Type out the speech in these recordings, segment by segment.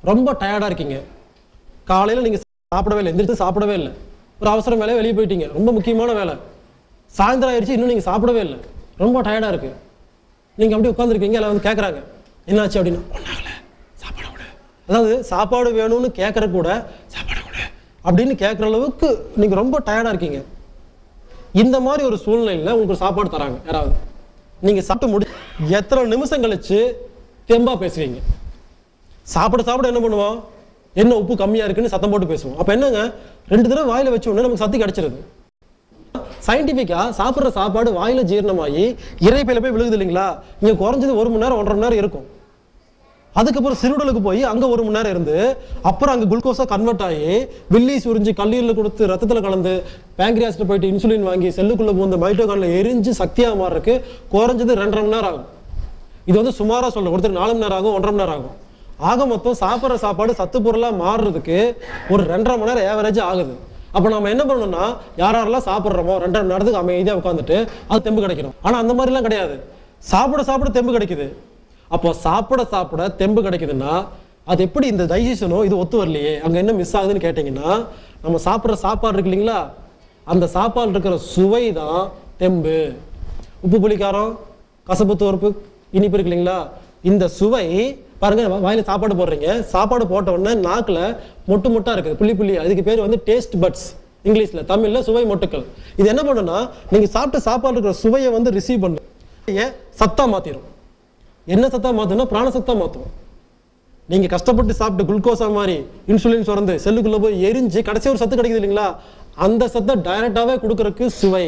ரொம்ப டயர்டாக இருக்கீங்க காலையில் நீங்கள் சாப்பிடவே இல்லை எந்திரிச்சு சாப்பிடவே இல்லை ஒரு அவசரம் வேலையை வெளியே போயிட்டீங்க ரொம்ப முக்கியமான வேலை சாயந்தரம் ஆயிடுச்சு இன்னும் நீங்கள் சாப்பிடவே இல்லை ரொம்ப டயர்டாக இருக்கு நீங்கள் அப்படியே உட்காந்துருக்கீங்க எல்லாம் வந்து கேட்குறாங்க என்னாச்சு அப்படின்னா ஒன்றாகல சாப்பாடு கூட அதாவது சாப்பாடு வேணும்னு கேட்குற கூட சாப்பாடு கூட அப்படின்னு கேட்குற அளவுக்கு நீங்கள் ரொம்ப டயர்டாக இருக்கீங்க இந்த மாதிரி ஒரு சூழ்நிலையில் உங்களுக்கு ஒரு சாப்பாடு தராங்க யாராவது நீங்கள் சாப்பிட்டு முடி எத்தனை நிமிஷம் கழிச்சு தெம்பா பேசுவீங்க சாப்பிட சாப்பிட என்ன பண்ணுவோம் என்ன உப்பு கம்மியா இருக்குன்னு சத்தம் போட்டு பேசுவோம் அப்ப என்னங்க ரெண்டு தடவை வாயில வச்ச உடனே நமக்கு சத்து கிடைச்சிருது சயின்டிஃபிக்கா சாப்பிட்ற சாப்பாடு வாயில ஜீரணமாகி இறைப்பையில போய் விழுகுது இல்லைங்களா இங்க குறைஞ்சது ஒரு மணி நேரம் ஒன்றரை மணி நேரம் இருக்கும் அதுக்கப்புறம் சிறுடலுக்கு போய் அங்க ஒரு மணி நேரம் இருந்து அப்புறம் அங்க குளுக்கோஸா கன்வெர்ட் ஆகி வில்லிஸ் உறிஞ்சி கல்லீரல் கொடுத்து ரத்தத்துல கலந்து பேங்க்ரியாஸ்ல போயிட்டு இன்சுலின் வாங்கி செல்லுக்குள்ள பூந்து மைட்டோகான்ல எரிஞ்சு சக்தியா மாறுறதுக்கு குறைஞ்சது ரெண்டரை மணி நேரம் ஆகும் இது வந்து சுமாரா சொல்ல ஒருத்தர் நாலு மணி நேரம் ஆகும் ஒன்றரை மணி நேரம் ஆகும் ஆக மொத்தம் சாப்பிட்ற சாப்பாடு சத்து பொருளா மாறுறதுக்கு ஒரு ரெண்டரை மணி நேரம் ஏவரேஜ் ஆகுது அப்போ நம்ம என்ன பண்ணணும்னா யார் யாரெல்லாம் சாப்பிட்றோமோ ரெண்டரை மணி நேரத்துக்கு அமைதியாக உட்காந்துட்டு அது தெம்பு கிடைக்கணும் ஆனால் அந்த மாதிரிலாம் கிடையாது சாப்பிட சாப்பிட தெம்பு கிடைக்குது அப்போ சாப்பிட சாப்பிட தெம்பு கிடைக்குதுன்னா அது எப்படி இந்த டைஜஷனோ இது ஒத்து வரலையே அங்கே என்ன மிஸ் ஆகுதுன்னு கேட்டிங்கன்னா நம்ம சாப்பிட்ற சாப்பாடு இருக்கு இல்லைங்களா அந்த சாப்பாடு இருக்கிற சுவை தான் தெம்பு உப்பு புளிக்காரம் கசப்பு துவர்ப்பு இனிப்பு இருக்கு இல்லைங்களா இந்த சுவை பாருங்க வா- வாயில சாப்பாடு போடுறீங்க சாப்பாடு போட்ட உடனே நாக்குல மொட்டு மொட்டா இருக்குது புள்ளி புள்ளி அதுக்கு பேர் வந்து டேஸ்ட் பட்ஸ் இங்கிலீஷ்ல தமிழ்ல சுவை மொட்டுக்கள் இது என்ன பண்ணுன்னா நீங்க சாப்பிட்ட சாப்பாடு இருக்கிற சுவையை வந்து ரிசீவ் பண்ணு ஏன் சத்தா மாத்திரும் என்ன சத்தா மாத்தும்னா பிராண சத்தா மாத்தும் நீங்க கஷ்டப்பட்டு சாப்பிட்டு குளுக்கோஸா மாதிரி இன்சுலின் சுரந்து செல்லுக்குள்ள போய் எரிஞ்சு கடைசி ஒரு சத்து கிடைக்குது இல்லைங்களா அந்த சத்தை டைரக்டாவே கொடுக்கறதுக்கு சுவை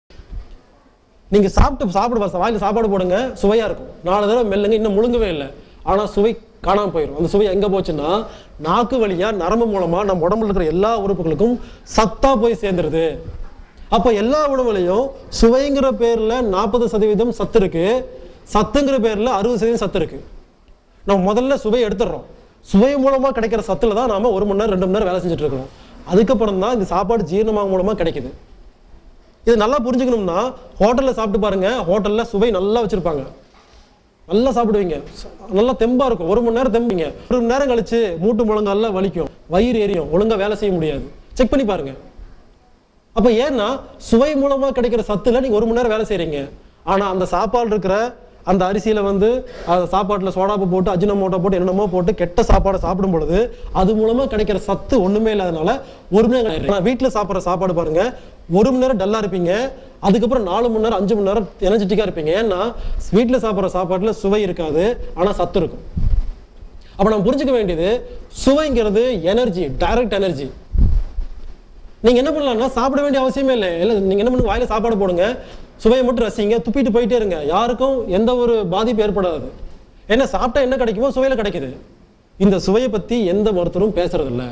நீங்க சாப்பிட்டு சாப்பிடு வாயில சாப்பாடு போடுங்க சுவையா இருக்கும் நாலு தடவை மெல்லுங்க இன்னும் முழுங்கவே இல்லை ஆனா சுவை காணாம போயிடும் அந்த சுவை எங்க போச்சுன்னா நாக்கு வழியா நரம்பு மூலமா நம்ம உடம்புல இருக்கிற எல்லா உறுப்புகளுக்கும் சத்தா போய் சேர்ந்துருது அப்ப எல்லா உணவுலையும் சுவைங்கிற பேர்ல நாற்பது சதவீதம் சத்து இருக்கு சத்துங்கிற பேர்ல அறுபது சதவீதம் சத்து இருக்கு நம்ம முதல்ல சுவையை எடுத்துடுறோம் சுவை மூலமா கிடைக்கிற சத்துல தான் நாம ஒரு மணி நேரம் ரெண்டு மணி நேரம் வேலை செஞ்சுட்டு இருக்கோம் அதுக்கப்புறம் தான் இந்த சாப்பாடு ஜீரணமாக மூலமா கிடைக்குது இது நல்லா புரிஞ்சுக்கணும்னா ஹோட்டல்ல சாப்பிட்டு பாருங்க ஹோட்டல்ல சுவை நல்லா வச்சிருப்பாங்க நல்லா சாப்பிடுவீங்க ச- நல்லா தெம்பா இருக்கும் ஒரு மணி நேரம் தெம்புங்க ஒரு மணி நேரம் கழிச்சு மூட்டு முழங்கெல்லாம் வலிக்கும் வயிறு எரியும் ஒழுங்கா வேலை செய்ய முடியாது செக் பண்ணி பாருங்க அப்ப ஏன்னா சுவை மூலமா கிடைக்கிற சத்துல நீங்க ஒரு மணி நேரம் வேலை செய்றீங்க ஆனா அந்த சாப்பாடு இருக்கிற அந்த அரிசியில வந்து அந்த சாப்பாட்டுல சோடாப்பு போட்டு அஜினமோட்டோ போட்டு என்னென்னமோ போட்டு கெட்ட சாப்பாடை சாப்பிடும் பொழுது அது மூலமா கிடைக்கிற சத்து ஒண்ணுமே இல்லாதனால ஒரு மணி நேரம் ஆனா வீட்டுல சாப்பிடுற சாப்பாடு பாருங்க ஒரு மணி நேரம் டல்லா இருப்பீங்க அதுக்கப்புறம் நாலு மணி நேரம் அஞ்சு மணி நேரம் எனர்ஜெட்டிக்கா இருப்பீங்க ஏன்னா வீட்டுல சாப்பிடுற சாப்பாட்டுல சுவை இருக்காது ஆனா சத்து இருக்கும் அப்ப நம்ம புரிஞ்சுக்க வேண்டியது சுவைங்கிறது எனர்ஜி டைரக்ட் எனர்ஜி நீங்க என்ன பண்ணலாம்னா சாப்பிட வேண்டிய அவசியமே இல்லை இல்லை நீங்க என்ன பண்ணு வாயில சாப்பாடு போடுங்க சுவையை மட்டும் ரசிங்க துப்பிட்டு போயிட்டே இருங்க யாருக்கும் எந்த ஒரு பாதிப்பு ஏற்படாது ஏன்னா சாப்பிட்டா என்ன கிடைக்குமோ சுவையில கிடைக்குது இந்த சுவையை பத்தி எந்த மருத்துவரும் பேசுறது இல்ல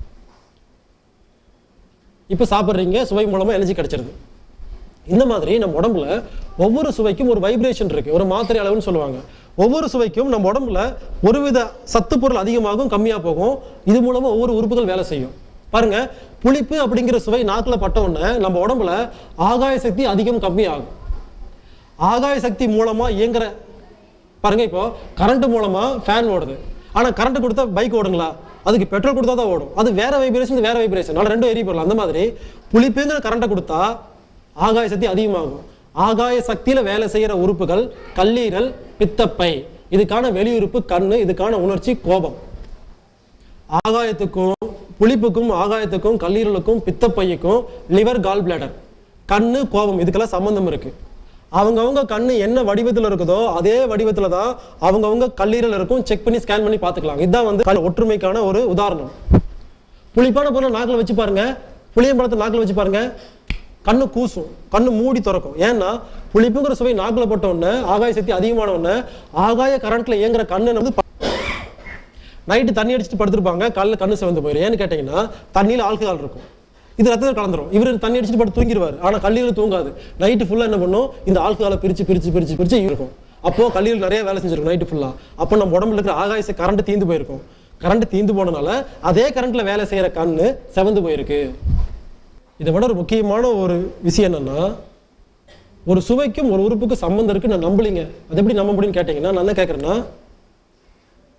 இப்ப சாப்பிட்றீங்க சுவை மூலமா எனர்ஜி கிடைச்சிருது இந்த மாதிரி நம்ம உடம்புல ஒவ்வொரு சுவைக்கும் ஒரு வைப்ரேஷன் இருக்கு ஒரு மாத்திரை அளவுன்னு சொல்லுவாங்க ஒவ்வொரு சுவைக்கும் நம்ம உடம்புல ஒருவித சத்து பொருள் அதிகமாகும் கம்மியா போகும் இது மூலமா ஒவ்வொரு உறுப்புகள் வேலை செய்யும் பாருங்க புளிப்பு அப்படிங்கிற சுவை நாக்குல பட்ட உடனே நம்ம உடம்புல ஆகாய சக்தி அதிகம் கம்மியாகும் ஆகாய சக்தி மூலமா இயங்குற பாருங்க இப்போ கரண்ட் மூலமா ஃபேன் ஓடுது ஆனா கரண்ட் கொடுத்தா பைக் ஓடுங்களா அதுக்கு பெட்ரோல் கொடுத்தா தான் ஓடும் அது வேற வைப்ரேஷன் வேற வைப்ரேஷன் அதனால ரெண்டும் எரிய போடலாம் அந்த மாதிரி புளிப்புங்கிற கரண்ட்டை கொடுத்தா ஆகாய சக்தி அதிகமாகும் ஆகாய சக்தியில வேலை செய்யற உறுப்புகள் கல்லீரல் பித்தப்பை இதுக்கான வெளியுறுப்பு கண்ணு இதுக்கான உணர்ச்சி கோபம் ஆகாயத்துக்கும் புளிப்புக்கும் ஆகாயத்துக்கும் கல்லீரலுக்கும் பித்தப்பையுக்கும் லிவர் கால் பிளாடர் கண்ணு கோபம் இதுக்கெல்லாம் சம்பந்தம் இருக்கு அவங்கவங்க கண்ணு என்ன வடிவத்தில் இருக்குதோ அதே வடிவத்துல தான் அவங்கவங்க கல்லீரல் இருக்கும் செக் பண்ணி ஸ்கேன் பண்ணி பார்த்துக்கலாம் இதுதான் வந்து கண் ஒற்றுமைக்கான ஒரு உதாரணம் புளிப்பான பொருளை நாக்கில் வச்சு பாருங்க புளியம்பழத்தை நாக்கில் வச்சு பாருங்க கண்ணு கூசும் கண்ணு மூடி திறக்கும் ஏன்னா புளிப்புங்கிற சுவை நாக்கில் போட்ட உடனே ஆகாய சக்தி அதிகமான உடனே ஆகாய கரண்ட்ல இயங்குற கண்ணு வந்து நைட்டு தண்ணி அடிச்சுட்டு படுத்திருப்பாங்க காலைல கண்ணு சிவந்து போயிடும் ஏன்னு கேட்டிங்கன்னா தண்ணியில் ஆல்கஹால் இருக்கும் இது ரத்தத்தில் கலந்துரும் இவர் தண்ணி அடிச்சுட்டு படுத்து தூங்கிடுவார் ஆனால் கல்லீரல் தூங்காது நைட்டு ஃபுல்லாக என்ன பண்ணும் இந்த ஆல்கஹாலை பிரித்து பிரித்து பிரித்து பிரித்து இருக்கும் அப்போ கல்லீரல் நிறைய வேலை செஞ்சிருக்கும் நைட்டு ஃபுல்லாக அப்போ நம்ம உடம்புல இருக்கிற ஆகாயச கரண்ட் தீந்து போயிருக்கும் கரண்ட் தீந்து போனனால அதே கரண்ட்ல வேலை செய்யற கண்ணு செவந்து போயிருக்கு இதை விட ஒரு முக்கியமான ஒரு விஷயம் என்னன்னா ஒரு சுவைக்கும் ஒரு உறுப்புக்கும் சம்மந்தம் இருக்கு நான் நம்பலிங்க அது எப்படி நம்ப முடியும்னு கேட்டிங்கன்னா நான் என்ன கேட்குறேன்னா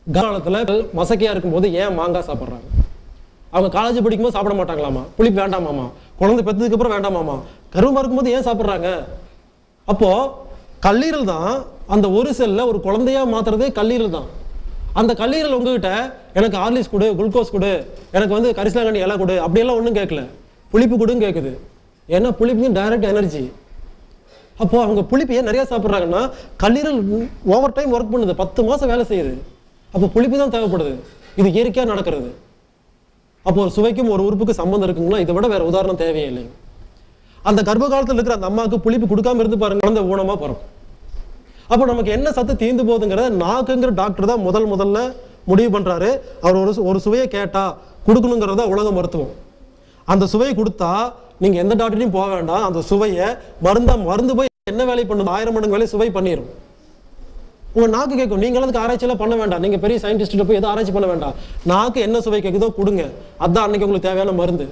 காலத்துல மசக்கையா இருக்கும்போது ஏன் மாங்காய் சாப்பிட்றாங்க அவங்க காலேஜ் படிக்கும்போது சாப்பிட மாட்டாங்களாமா புளிப்பு வேண்டாமாமா குழந்தை பெற்றதுக்கு அப்புறம் வேண்டாமாமா கருவமா இருக்கும்போது ஏன் சாப்பிட்றாங்க அப்போ கல்லீரல் தான் அந்த ஒரு செல்ல ஒரு குழந்தையா மாத்துறதே கல்லீரல் தான் அந்த கல்லீரல் உங்ககிட்ட எனக்கு ஆர்லிஸ் கொடு குளுக்கோஸ் கொடு எனக்கு வந்து கரிசலாங்கண்ணி இலை கொடு அப்படியெல்லாம் ஒன்றும் கேட்கல புளிப்பு கொடுன்னு கேட்குது ஏன்னா புளிப்பு டைரக்ட் எனர்ஜி அப்போ அவங்க புளிப்பு ஏன் நிறைய சாப்பிட்றாங்கன்னா கல்லீரல் ஓவர் டைம் ஒர்க் பண்ணுது பத்து மாசம் வேலை செய்யுது அப்போ புளிப்பு தான் தேவைப்படுது இது இயற்கையாக நடக்கிறது அப்போ ஒரு சுவைக்கும் ஒரு உறுப்புக்கு சம்மந்தம் இருக்குங்களா இதை விட வேற உதாரணம் தேவையே இல்லைங்க அந்த கர்ப்ப காலத்தில் இருக்கிற அந்த அம்மாவுக்கு புளிப்பு கொடுக்காம இருந்து பாருங்க குழந்தை ஊனமா பிறக்கும் அப்போ நமக்கு என்ன சத்து தீந்து போகுதுங்கிறத நாக்குங்கிற டாக்டர் தான் முதல் முதல்ல முடிவு பண்றாரு அவர் ஒரு சு- ஒரு சுவையை கேட்டா கொடுக்கணுங்கிறத உலக மருத்துவம் அந்த சுவையை கொடுத்தா நீங்க எந்த டாக்டரையும் போக வேண்டாம் அந்த சுவையை மருந்தா மருந்து போய் என்ன வேலை பண்ணுது ஆயிரம் மடங்கு வேலை சுவை பண்ணிடும் உங்க நாக்கு கேட்கும் நீங்க அதுக்கு ஆராய்ச்சியெல்லாம் பண்ண வேண்டாம் நீங்க பெரிய சயின்டிஸ்ட் போய் எதுவும் ஆராய்ச்சி பண்ண வேண்டாம் நாக்கு என்ன சுவை கேட்குதோ கொடுங்க அதான் அன்னைக்கு உங்களுக்கு தேவையான மருந்து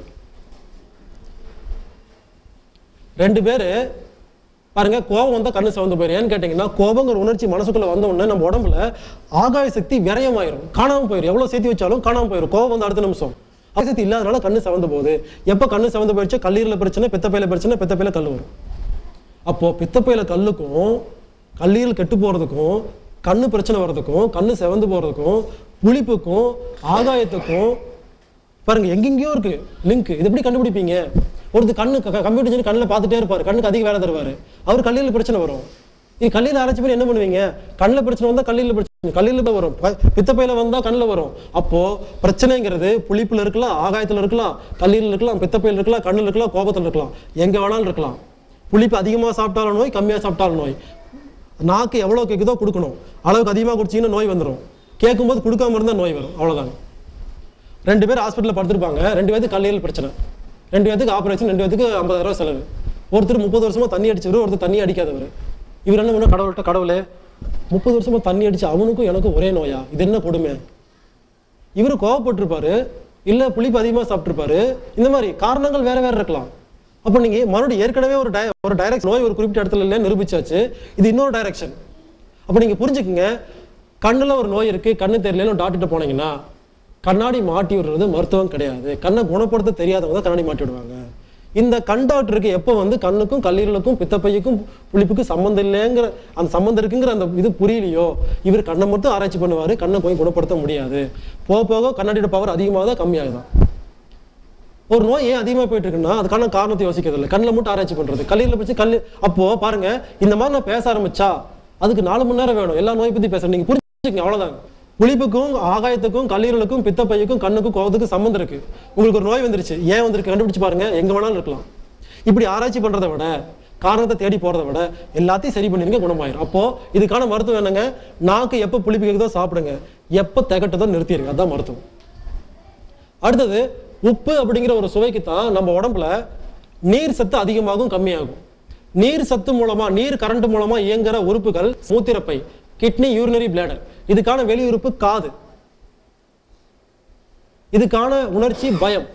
ரெண்டு பேரு பாருங்க கோபம் வந்தா கண்ணு சிவந்து போயிடும் ஏன்னு கேட்டீங்கன்னா கோபங்கிற உணர்ச்சி மனசுக்குள்ள வந்த உடனே நம்ம உடம்புல ஆகாய சக்தி விரயமாயிரும் காணாம போயிடும் எவ்வளவு சேர்த்து வச்சாலும் காணாம போயிடும் கோபம் வந்து அடுத்த நிமிஷம் ஆகாய சக்தி இல்லாதனால கண்ணு சிவந்து போகுது எப்ப கண்ணு சிவந்து போயிடுச்சு கல்லீரல பிரச்சனை பித்தப்பையில பிரச்சனை பித்தப்பையில கல் வரும் அப்போ பித்தப்பையில கல்லுக்கும் கல்லீரல் கெட்டு போறதுக்கும் கண்ணு பிரச்சனை வர்றதுக்கும் கண்ணு செவந்து போறதுக்கும் புளிப்புக்கும் ஆகாயத்துக்கும் பாருங்க எங்கெங்கேயோ இருக்கு லிங்க் இது எப்படி கண்டுபிடிப்பீங்க ஒருத்தர் கண்ணு கம்ப்யூட்டர் சொல்லி கண்ணில் பார்த்துட்டே இருப்பாரு கண்ணுக்கு அதிக வேலை தருவாரு அவர் கல்லீரல் பிரச்சனை வரும் இது கல்லீரல் ஆராய்ச்சி பண்ணி என்ன பண்ணுவீங்க கண்ணில் பிரச்சனை வந்தா கல்லீரல் பிரச்சனை கல்லீரல் தான் வரும் ப- பித்தப்பையில வந்தா கண்ணில் வரும் அப்போ பிரச்சனைங்கிறது புளிப்புல இருக்கலாம் ஆகாயத்துல இருக்கலாம் கல்லீரல் இருக்கலாம் பித்தப்பையில இருக்கலாம் கண்ணில் இருக்கலாம் கோபத்துல இருக்கலாம் எங்க வேணாலும் இருக்கலாம் புளிப்பு அதிகமா சாப்பிட்டாலும் நோய் கம்மியா சாப்பிட்டாலும் நோய் நாக்கு எவ்வளவு கேக்குதோ கொடுக்கணும் அளவுக்கு அதிகமா குடிச்சீங்கன்னா நோய் வந்துடும் கேட்கும்போது கொடுக்காம இருந்தா நோய் வரும் அவ்வளவுதாங்க ரெண்டு பேர் ஹாஸ்பிட்டலில் படுத்திருப்பாங்க ரெண்டு பேருக்கு கல்லீரல் பிரச்சனை ரெண்டு பேருக்கு ஆபரேஷன் ரெண்டு பேருக்கு ஐம்பதாயிரம் ரூபாய் செலவு ஒருத்தர் முப்பது வருஷமா தண்ணி அடிச்சவர் ஒருத்தர் தண்ணி அடிக்காதவர் இவர் என்ன பண்ண கடவுள்கிட்ட கடவுளே முப்பது வருஷமா தண்ணி அடிச்சு அவனுக்கும் எனக்கும் ஒரே நோயா இது என்ன கொடுமை இவர் கோவப்பட்டிருப்பாரு இல்ல புளிப்பு அதிகமா சாப்பிட்டிருப்பாரு இந்த மாதிரி காரணங்கள் வேற வேற இருக்கலாம் அப்போ நீங்க மறுபடியும் ஏற்கனவே ஒரு டய ஒரு டைரக்ஷன் நோய் ஒரு குறிப்பிட்ட இடத்துல இல்லைன்னு நிரூபிச்சாச்சு இது இன்னொரு டைரக்ஷன் அப்போ நீங்க புரிஞ்சுக்குங்க கண்ணுல ஒரு நோய் இருக்கு கண்ணு தெரியலன்னு டாக்டர்கிட்ட போனீங்கன்னா கண்ணாடி மாட்டி விடுறது மருத்துவம் கிடையாது கண்ணை குணப்படுத்த தெரியாதவங்க தான் கண்ணாடி மாட்டி விடுவாங்க இந்த கண் டாக்டருக்கு எப்போ வந்து கண்ணுக்கும் கல்லீரலுக்கும் பித்தப்பையுக்கும் புளிப்புக்கும் சம்மந்தம் இல்லைங்கிற அந்த சம்மந்தம் இருக்குங்கிற அந்த இது புரியலையோ இவர் கண்ணை மட்டும் ஆராய்ச்சி பண்ணுவாரு கண்ணை போய் குணப்படுத்த முடியாது போக போக கண்ணாடியோட பவர் அதிகமாக கம்மியாகுதான் ஒரு நோய் ஏன் அதிகமாக போயிட்டு இருக்குன்னா அதுக்கான காரணத்தை யோசிக்கிறது இல்லை கண்ணில் மட்டும் ஆராய்ச்சி பண்றது கல்லீரல பற்றி கல் அப்போ பாருங்க இந்த மாதிரி நான் பேச ஆரம்பிச்சா அதுக்கு நாலு மணி நேரம் வேணும் எல்லா நோய் பத்தி பேசுறேன் நீங்க புரிஞ்சுக்கங்க அவ்வளவுதான் புளிப்புக்கும் ஆகாயத்துக்கும் கல்லீரலுக்கும் பித்தப்பையுக்கும் கண்ணுக்கும் கோவத்துக்கும் சம்மந்தம் இருக்கு உங்களுக்கு ஒரு நோய் வந்துருச்சு ஏன் வந்திருக்கு கண்டுபிடிச்சு பாருங்க எங்க வேணாலும் இருக்கலாம் இப்படி ஆராய்ச்சி பண்றதை விட காரணத்தை தேடி போறதை விட எல்லாத்தையும் சரி பண்ணிருங்க குணமாயிரும் அப்போ இதுக்கான மருத்துவம் என்னங்க நாக்கு எப்போ புளிப்பு கேக்குதோ சாப்பிடுங்க எப்போ திகட்டுதோ நிறுத்திடுங்க அதான் மருத்துவம் அடுத்தது உப்பு அப்படிங்கிற ஒரு சுவைக்கு தான் நம்ம உடம்புல நீர் சத்து அதிகமாகும் கம்மியாகும் நீர் சத்து மூலமா நீர் கரண்ட் மூலமா இயங்குற உறுப்புகள் மூத்திரப்பை கிட்னி யூரினரி பிளேடர் இதுக்கான வெளி உறுப்பு காது இதுக்கான உணர்ச்சி பயம்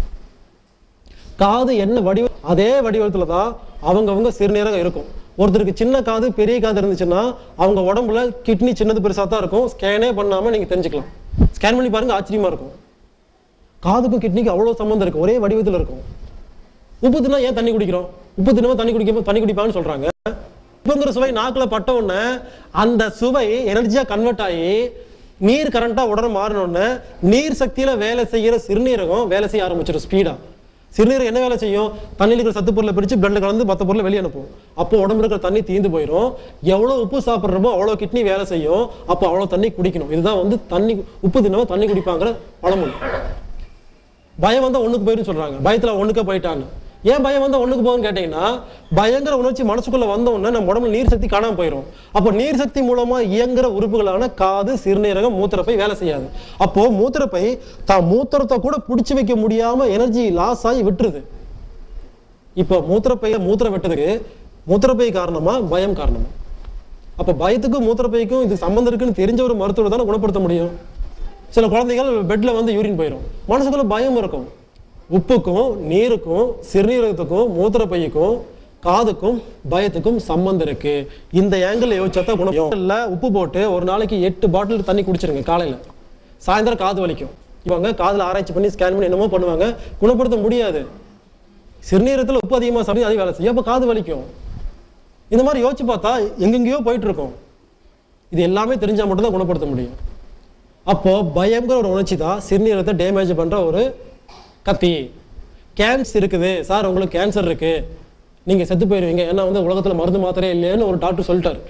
காது என்ன வடிவ அதே வடிவத்துல தான் அவங்கவங்க சிறுநீரகம் இருக்கும் ஒருத்தருக்கு சின்ன காது பெரிய காது இருந்துச்சுன்னா அவங்க உடம்புல கிட்னி சின்னது பெருசா தான் இருக்கும் ஸ்கேனே பண்ணாம நீங்க தெரிஞ்சுக்கலாம் ஸ்கேன் பண்ணி பாருங்க ஆச்சரியமா இருக்கும் காதுக்கும் கிட்னிக்கும் அவ்வளவு சம்மந்தம் இருக்கு ஒரே வடிவத்தில் இருக்கும் உப்பு தின்னா ஏன் தண்ணி குடிக்கிறோம் உப்பு தினமா தண்ணி குடிக்காம தண்ணி குடிப்பான்னு சொல்றாங்க உப்புங்கிற சுவை நாக்குல பட்ட உடனே அந்த சுவை எனர்ஜியா கன்வெர்ட் ஆகி நீர் கரண்டா உடனே மாறின உடனே நீர் சக்தியில வேலை செய்யற சிறுநீரகம் வேலை செய்ய ஆரம்பிச்சிடும் ஸ்பீடா சிறுநீரகம் என்ன வேலை செய்யும் தண்ணியில் இருக்கிற சத்து பொருளை பிரிச்சு பிளட்ல கலந்து மற்ற பொருளை வெளியே அனுப்பும் அப்போ உடம்புல இருக்கிற தண்ணி தீந்து போயிடும் எவ்வளவு உப்பு சாப்பிட்றமோ அவ்வளோ கிட்னி வேலை செய்யும் அப்போ அவ்வளோ தண்ணி குடிக்கணும் இதுதான் வந்து தண்ணி உப்பு தினமா தண்ணி குடிப்பாங்கிற பழமொழி பயம் வந்தா ஒண்ணுக்கு போயிரும் சொல்றாங்க பயத்துல ஒண்ணுக்கே போயிட்டான்னு ஏன் பயம் வந்தா ஒண்ணுக்கு போகும்னு கேட்டீங்கன்னா பயங்கர உணர்ச்சி மனசுக்குள்ள வந்த உடனே நம்ம உடம்புல நீர் சக்தி காணாம போயிடும் அப்போ நீர் சக்தி மூலமா இயங்குற உறுப்புகளான காது சிறுநீரகம் மூத்திரப்பை வேலை செய்யாது அப்போ மூத்திரப்பை தான் மூத்திரத்தை கூட பிடிச்சு வைக்க முடியாம எனர்ஜி லாஸ் ஆகி விட்டுருது இப்போ மூத்திரப்பைய மூத்திரம் வெட்டதுக்கு மூத்திரப்பை காரணமா பயம் காரணமா அப்ப பயத்துக்கும் மூத்திரப்பைக்கும் இது சம்மந்தம் இருக்குன்னு தெரிஞ்ச ஒரு மருத்துவர் தானே குணப்படுத்த முடியும் சில குழந்தைகள் பெட்ல வந்து யூரின் போயிடும் மனசுக்குள்ள பயம் இருக்கும் உப்புக்கும் நீருக்கும் சிறுநீரகத்துக்கும் மூத்திரப்பையுக்கும் காதுக்கும் பயத்துக்கும் சம்பந்தம் இருக்கு இந்த ஏங்கிள் யோசிச்சா தான் குணம் இல்ல உப்பு போட்டு ஒரு நாளைக்கு எட்டு பாட்டில் தண்ணி குடிச்சிருங்க காலையில சாயந்தரம் காது வலிக்கும் இவங்க காதுல ஆராய்ச்சி பண்ணி ஸ்கேன் பண்ணி என்னமோ பண்ணுவாங்க குணப்படுத்த முடியாது சிறுநீரகத்தில் உப்பு அதிகமாக சாப்பிட்டு அதிக வேலை செய்யும் அப்போ காது வலிக்கும் இந்த மாதிரி யோசிச்சு பார்த்தா எங்கெங்கேயோ போயிட்டு இருக்கோம் இது எல்லாமே தெரிஞ்சா மட்டும்தான் குணப்படுத்த முடியும் அப்போ பயங்கிற ஒரு உணர்ச்சி தான் சிறுநீரகத்தை டேமேஜ் பண்ற ஒரு கத்தி கேன்சர் இருக்குது சார் உங்களுக்கு கேன்சர் இருக்கு நீங்க செத்து போயிருவீங்க ஏன்னா வந்து உலகத்துல மருந்து மாத்திரையே இல்லைன்னு ஒரு டாக்டர் சொல்லிட்டாரு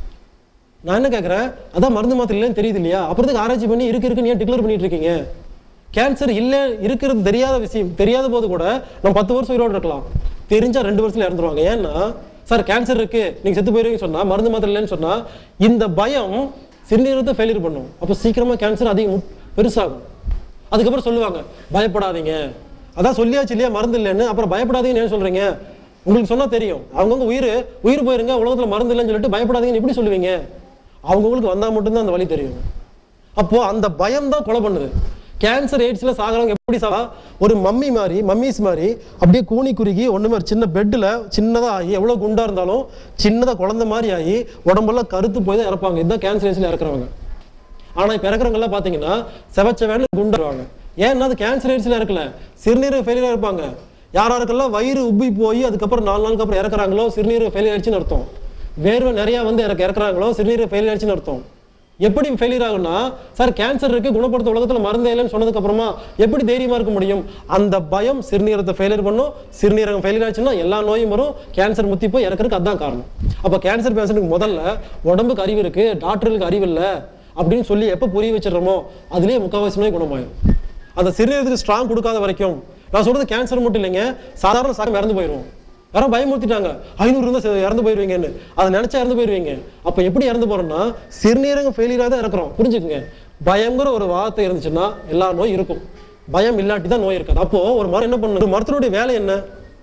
நான் என்ன கேட்குறேன் அதான் மருந்து மாத்திரை இல்லைன்னு தெரியுது இல்லையா அப்புறத்துக்கு ஆராய்ச்சி பண்ணி இருக்கு இருக்குன்னு ஏன் டிக்ளேர் பண்ணிட்டு இருக்கீங்க கேன்சர் இல்லை இருக்கிறது தெரியாத விஷயம் தெரியாத போது கூட நம்ம பத்து வருஷம் உயிரோடு இருக்கலாம் தெரிஞ்சா ரெண்டு வருஷத்துல இறந்துருவாங்க ஏன்னா சார் கேன்சர் இருக்கு நீங்க செத்து போயிருவீங்கன்னு சொன்னா மருந்து மாத்திரை இல்லைன்னு சொன்னா இந்த பயம் சிறுநீரகத்தை ஃபெயிலியர் பண்ணும் அப்போ சீக்கிரமா கேன்சர் அதிகம் பெருசாகும் அதுக்கப்புறம் சொல்லுவாங்க பயப்படாதீங்க அதான் சொல்லியாச்சு இல்லையா மருந்து இல்லைன்னு அப்புறம் பயப்படாதீங்கன்னு ஏன் சொல்றீங்க உங்களுக்கு சொன்னா தெரியும் அவங்கவுங்க உயிர் உயிர் போயிருங்க உலகத்துல மருந்து இல்லைன்னு சொல்லிட்டு பயப்படாதீங்கன்னு எப்படி சொல்லுவீங்க அவங்கவுங்களுக்கு வந்தா மட்டும்தான் அந்த வழி தெரியும் அப்போ அந்த பயம் தான் கொலை பண்ணுது கேன்சர் எய்ட்ஸ்ல சாகிறவங்க எப்படி சாவா ஒரு மம்மி மாதிரி மம்மிஸ் மாதிரி அப்படியே கூனி குறுகி ஒண்ணுமே ஒரு சின்ன பெட்ல சின்னதா ஆகி எவ்வளவு குண்டா இருந்தாலும் சின்னதா குழந்தை மாதிரி ஆகி உடம்பெல்லாம் கருத்து போய் தான் இறப்பாங்க இதுதான் கேன்சர் எய்ட்ஸ்ல இறக்குறவங்க ஆனா இப்ப இறக்குறவங்க எல்லாம் பாத்தீங்கன்னா செவச்ச வேலை குண்டாருவாங்க ஏன்னா அது கேன்சர் எய்ட்ஸ்ல இருக்கல சிறுநீரக ஃபெயிலியர் இருப்பாங்க யார் யாருக்கெல்லாம் வயிறு உப்பி போய் அதுக்கப்புறம் நாலு நாளுக்கு அப்புறம் இறக்குறாங்களோ சிறுநீரக ஃபெயிலியர் ஆயிடுச்சுன்னு அர்த்தம் வேர்வை நிறைய வந்து இறக்க இறக்குறாங்களோ சிறுநீரக ஃபெயிலியர் ஆயிடுச்சுன்னு அர்த்தம் எப்படி ஃபெயிலியர் ஆகும்னா சார் கேன்சர் இருக்கு குணப்படுத்த உலகத்துல மருந்தே இல்லைன்னு சொன்னதுக்கு அப்புறமா எப்படி தைரியமா இருக்க முடியும் அந்த பயம் சிறுநீரகத்தை ஃபெயிலியர் பண்ணும் சிறுநீரகம் ஃபெயிலியர் ஆச்சுன்னா எல்லா நோயும் வரும் கேன்சர் முத்தி போய் இறக்குறதுக்கு அதான் காரணம் அப்ப கேன்சர் பேஷண்ட்டுக்கு முதல்ல உடம்புக்கு அறிவு இருக்கு டாக்டர்களுக்கு அறிவு இல்லை அப்படின்னு சொல்லி எப்போ புரிய வச்சிடறோமோ அதுலயே முக்கால்வாசி நோய் குணமாயிடும் அந்த சிறுநீரகத்துக்கு ஸ்ட்ராங் கொடுக்காத வரைக்கும் நான் சொல்றது கேன்சர் மட்டும் இல்லைங்க சாதாரண சாகம் இறந்து போயிடும் யாரும் பயமுறுத்திட்டாங்க ஐநூறு இருந்தால் செ- இறந்து போயிருவீங்கன்னு அதை நினைச்சா இறந்து போயிருவீங்க அப்போ எப்படி இறந்து போறோம்னா சிறுநீரகம் ஃபெயிலியராக தான் இருக்கிறோம் புரிஞ்சுக்குங்க பயங்கிற ஒரு வார்த்தை இருந்துச்சுன்னா எல்லா நோய் இருக்கும் பயம் இல்லாட்டி தான் நோய் இருக்காது அப்போ ஒரு மரம் என்ன பண்ணணும் ஒரு மருத்துவனுடைய வேலை என்ன